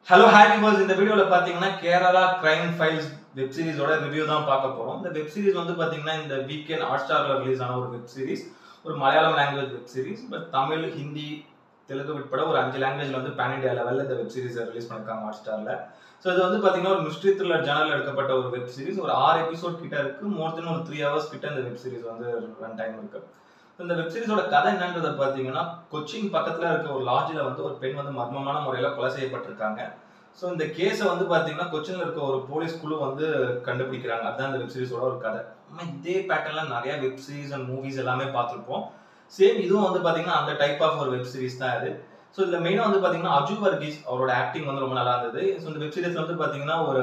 hello happy purse இந்த வீடியோல பாத்தீங்கன்னா கேரளா கிரைம் ஃபைல்ஸ் வெப் சீரிஸோட ரிவ்யூ தான் பார்க்க போறோம் இந்த வெப் சீரிஸ் வந்து பாத்தீங்கன்னா இந்த வீக்கெண்ட் ஹாட் ஸ்டார்ல ரிலீஸ் ஆன ஒரு வெப் சீரிஸ் ஒரு Malayalam language web series but Tamil Hindi Telugu உட்பட ஒரு அஞ்சு லாங்குவேஜ்ல வந்து பேன் இண்டியா லெவலில் இந்த வெப் சீரிஸ் ரிலீஸ் பண்ணிருக்காங்க ஹாட் ஸ்டார்ல ஸோ இது வந்து பாத்தீங்கன்னா ஒரு மிஸ்ட்ரி த்ரில்லர் ஜேனல் எடுக்கப்பட்ட ஒரு வெப் சீரிஸ் ஒரு ஆறு எபிசோட் கிட்ட இருக்கு மோர் தென் ஒரு த்ரீ ஹவர்ஸ் கிட்ட இந்த வெப் சீரிஸ் வந்து ரன் டைம் இருக்கு இந்த வெப் சீரிஸோட கதை என்னன்றதை பார்த்தீங்கன்னா கொச்சின் பக்கத்தில் இருக்க ஒரு லாட்ஜில் வந்து ஒரு பெண் வந்து மர்மமான முறையில் கொலை செய்யப்பட்டிருக்காங்க ஸோ இந்த கேஸை வந்து பார்த்தீங்கன்னா கொச்சினில் இருக்க ஒரு போலீஸ் குழு வந்து கண்டுபிடிக்கிறாங்க அதுதான் இந்த வெப் சீரிஸோட ஒரு கதை நம்ம இதே பேட்டர்ல நிறைய வெப் சீரிஸ் அண்ட் மூவிஸ் எல்லாமே பார்த்துருப்போம் சேம் இதுவும் வந்து பார்த்தீங்கன்னா அந்த டைப் ஆஃப் ஒரு வெப் சீரிஸ் தான் இது ஸோ இதில் மெயினாக வந்து பார்த்தீங்கன்னா அஜு வர்கீஸ் அவரோட ஆக்டிங் வந்து ரொம்ப நல்லா இருந்தது ஸோ இந்த வெப் சீரிஸ்ல வந்து பார்த்தீங்கன்னா ஒரு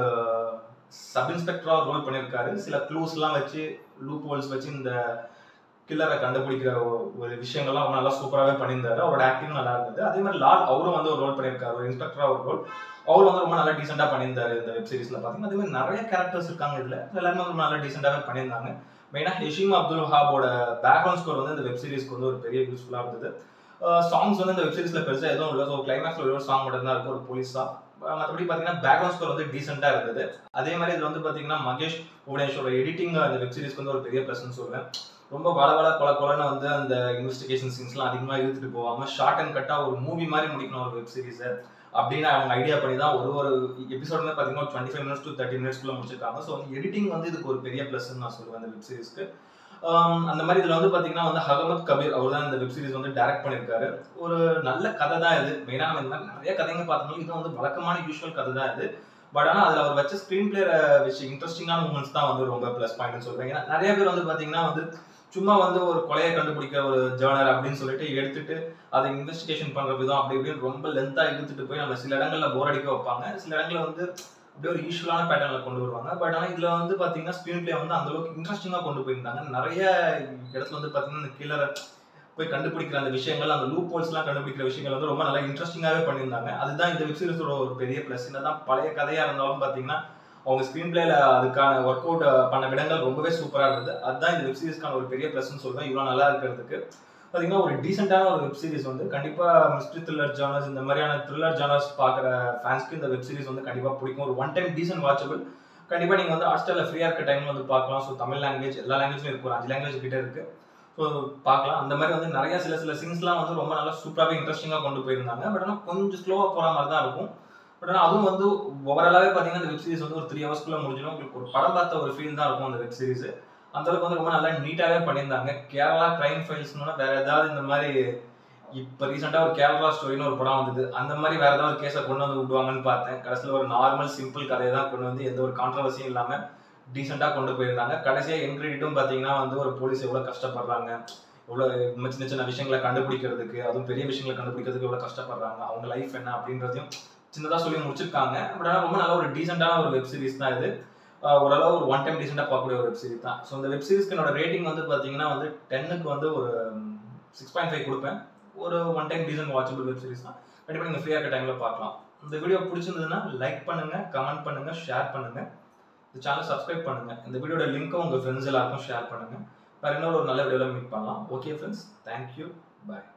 சப் இன்ஸ்பெக்டராக ரோல் பண்ணியிருக்காரு சில க்ளூஸ்லாம் வச்சு லூப் ஹோல்ஸ் வச்சு இந்த கில்லரை கண்டுபிடிக்கிற ஒரு- ஒரு விஷயங்கள்லாம் ரொம்ப நல்லா சூப்பராகவே பண்ணியிருந்தாரு அவரோட ஆக்டிங் நல்லா இருந்தது அதே மாதிரி லால் அவரும் வந்து ஒரு ரோல் பண்ணியிருக்காரு ஒரு இன்ஸ்பெக்டரா ஒரு ரோல் அவர் வந்து ரொம்ப நல்லா டீசெண்டாக பண்ணியிருந்தாரு இந்த வெப் சீரிஸ்ல பார்த்தீங்கன்னா அதே மாதிரி நிறைய கேரக்டர்ஸ் இருக்காங்க இதுல எல்லாருமே வந்து நல்லா டீசெண்டாகவே பண்ணியிருந்தாங்க மெயினாக ஹெஷிம் அப்துல் வஹாபோட பேக்ரவுண்ட் ஸ்கோர் வந்து இந்த வெப் சீரிஸ்க்கு வந்து ஒரு பெரிய யூஸ்ஃபுல்லாக இருந்தது சாங்ஸ் வந்து இந்த வெப் சீரிஸ்ல பெருசாக எதுவும் இல்லை ஸோ கிளைமேக்ஸ்ல ஒரு சாங் மட்டும் தான் இருக்கும் ஒரு போலீஸா மற்றபடி பார்த்தீங்கன்னா பேக்ரவுண்ட் ஸ்கோர் வந்து டீசெண்டாக இருந்தது அதே மாதிரி இதுல வந்து பார்த்தீங்கன்னா மகேஷ் புவனேஸ்வரோட எடிட்டிங் அந்த வெப் சீரிஸ்க்கு வந்து ஒரு பெரிய ப்ளஸ்ன்னு சொல்லுவேன் ரொம்ப வள வள கொல கொலன்னு வந்து அந்த இன்வெஸ்டிகேஷன் சீன்ஸ்லாம் அதிகமாக இழுத்துட்டு போவாம ஷார்ட் அண்ட் கட்டாக ஒரு மூவி மாதிரி முடிக்கணும் ஒரு வெப் சீரிஸை அப்படின்னு அவங்க ஐடியா பண்ணி தான் ஒரு ஒரு எபிசோடுமே பார்த்தீங்கன்னா twenty five minutes to thirty மினிட்ஸ்க்குள்ள முடிச்சிருக்காங்க ஸோ வந்து எடிட்டிங் வந்து இதுக்கு ஒரு பெரிய ப்ளஸ்ன்னு நான் சொல்லுவேன் அந்த வெப் சீரிஸ்க்கு அந்த மாதிரி இதில் வந்து பார்த்தீங்கன்னா வந்து ஹகமத் கபீர் அவர் தான் இந்த வெப் சீரிஸ் வந்து டைரக்ட் பண்ணியிருக்காரு ஒரு நல்ல கதை தான் இது மெயினாக நம்ம இந்த மாதிரி நிறைய கதைங்க பார்த்தோம்னா இது வந்து வழக்கமான யூஷுவல் கதை தான் இது பட் ஆனால் அதில் அவர் வச்ச ஸ்க்ரீன் பிளே வச்சு இன்ட்ரெஸ்டிங்கான மூமெண்ட்ஸ் தான் வந்து ரொம்ப ப்ளஸ் பாயிண்ட்னு சொல்றேன் ஏன்னா நிறைய பேர் வந்து பார்த்தீங்கன்னா வந்து சும்மா வந்து ஒரு கொலையை கண்டுபிடிக்க ஒரு ஜேர்னர் அப்படின்னு சொல்லிட்டு எடுத்துட்டு அதை இன்வெஸ்டிகேஷன் பண்ற விதம் அப்படி இப்படின்னு ரொம்ப லென்த்தா இழுத்துட்டு போய் நம்ம சில இடங்கள்ல போர் அடிக்க வைப்பாங்க சில இடங்கள்ல வந்து அப்படியே ஒரு யூஸ்வலான பேட்டர்ல கொண்டு வருவாங்க பட் ஆனால் இதுல வந்து பாத்தீங்கன்னா ஸ்க்ரீன் பிளே வந்து அந்த அளவுக்கு இன்ட்ரெஸ்டிங்கா கொண்டு போயிருந்தாங்க நிறைய இடத்துல வந்து பாத்தீங்கன்னா இந்த கீழே போய் கண்டுபிடிக்கிற அந்த விஷயங்கள் அந்த லூப் ஹோல்ஸ்லாம் கண்டுபிடிக்கிற விஷயங்கள் வந்து ரொம்ப நல்லா இன்ட்ரெஸ்டிங்காகவே பண்ணியிருந்தாங்க அதுதான் இந்த வெப் சீரிஸோட ஒரு பெரிய ப்ளஸ் என்னதான் பழைய கதையா இருந்தாலும் பாத்தீங்கன்னா அவங்க ஸ்க்ரீன் பிளேல அதுக்கான ஒர்க் அவுட் பண்ண விடங்கள் ரொம்பவே சூப்பரா இருந்தது அதுதான் இந்த வெப் சீரிஸ்க்கான ஒரு பெரிய ப்ளஸ்ன்னு சொல்லுவேன் இவ்வளவு நல்லா இருக்கிறதுக்கு பாத்தீங்கன்னா ஒரு டீசென்டான ஒரு வெப் சீரிஸ் வந்து கண்டிப்பா மிஸ்ட்ரி த்ரில்லர் ஜானர்ஸ் இந்த மாதிரியான த்ரில்லர் ஜானர்ஸ் பாக்குற ஃபேன்ஸ்க்கு இந்த வெப் சீரிஸ் வந்து கண்டிப்பா பிடிக்கும் ஒரு ஒன் டைம் டீசென்ட் வாட்சபிள் கண்டிப்பா நீங்க வந்து ஹாஸ்டல்ல ஃப்ரீயா இருக்க டைம்ல வந்து பார்க்கலாம் ஸோ தமிழ் லாங்குவேஜ் எல்லா லாங்குவேஜும் இருக்கு ஒரு அஞ்சு லாங்குவேஜ் கிட்ட இருக்கு ஸோ பார்க்கலாம் அந்த மாதிரி வந்து நிறைய சில சில சீன்ஸ்லாம் வந்து ரொம்ப நல்லா சூப்பராகவே இன்ட்ரெஸ்டிங்காக கொண்டு போயிருந்தாங்க பட் ஆனால் கொஞ்சம் ஸ்லோவாக போகிற மாதிரி தான் இருக்கும் பட் ஆனால் அதுவும் வந்து ஓவராலாகவே பார்த்தீங்கன்னா இந்த வெப் சீரிஸ் வந்து ஒரு த்ரீ ஹவர்ஸ்க்குள்ள முடிஞ்சிடும் உங்களுக்கு ஒரு படம் பார்த்த ஒரு ஃபீல் தான் இருக்கும் அந்த வெப் சீரிஸ் அந்த அளவுக்கு வந்து ரொம்ப நல்லா நீட்டாகவே பண்ணியிருந்தாங்க கேரளா கிரைம் ஃபைல்ஸ்னோட வேற ஏதாவது இந்த மாதிரி இப்போ ரீசெண்டாக ஒரு கேரளா ஸ்டோரின்னு ஒரு படம் வந்தது அந்த மாதிரி வேற ஏதாவது ஒரு கேஸை கொண்டு வந்து விடுவாங்கன்னு பார்த்தேன் கடைசியில் ஒரு நார்மல் சிம்பிள் கதையை தான் கொண்டு வந்து எந்த ஒரு கான்ட்ரவர்சியும் இல்லாமல் டீசெண்டாக கொண்டு போயிருந்தாங்க கடைசியாக என் கிரெடிட்டும் பார்த்தீங்கன்னா வந்து ஒரு போலீஸ் எவ்வளோ கஷ்டப்படுறாங்க எவ்வளோ சின்ன சின்ன விஷயங்களை கண்டுபிடிக்கிறதுக்கு அதுவும் பெரிய விஷயங்களை கண்டுபிடிக்கிறதுக்கு எவ்வளோ கஷ்டப்படுறாங்க அவங்க லைஃப் என்ன அப்படின்றதையும் சின்னதாக சொல்லி முடிச்சிருக்காங்க பட் ஆனால் ரொம்ப நல்ல ஒரு டீசெண்டான ஒரு வெப் சீரிஸ் தான் இது ஆஹ் ஓரளவு ஒரு ஒன் டைம் டீசெண்டாக பார்க்கக்கூடிய ஒரு வெப் சீரிஸ் தான் ஸோ இந்த வெப் சீரிஸ்க்கு என்னோட ரேட்டிங் வந்து பார்த்தீங்கன்னா வந்து டென்னுக்கு வந்து ஒரு சிக்ஸ் பாயிண்ட் ஃபைவ் கொடுப்பேன் ஒரு one time decent watchable web series தான் கண்டிப்பாக நீங்கள் ஃப்ரீயாக இருக்க டைமில் பார்க்கலாம் இந்த வீடியோ பிடிச்சிருந்ததுன்னா லைக் பண்ணுங்க கமெண்ட் பண்ணுங்க ஷேர் பண்ணுங்க இந்த சேனல் சப்ஸ்கிரைப் பண்ணுங்க இந்த வீடியோட லிங்க்கும் உங்கள் ஃப்ரெண்ட்ஸ் எல்லாருக்கும் ஷேர் பண்ணுங்க வேற இன்னொரு ஒரு நல்ல வீடியோவில் மீட் பண்ணலாம் ஓகே ஃப்ரெண்ட்ஸ் தேங்க்யூ பாய்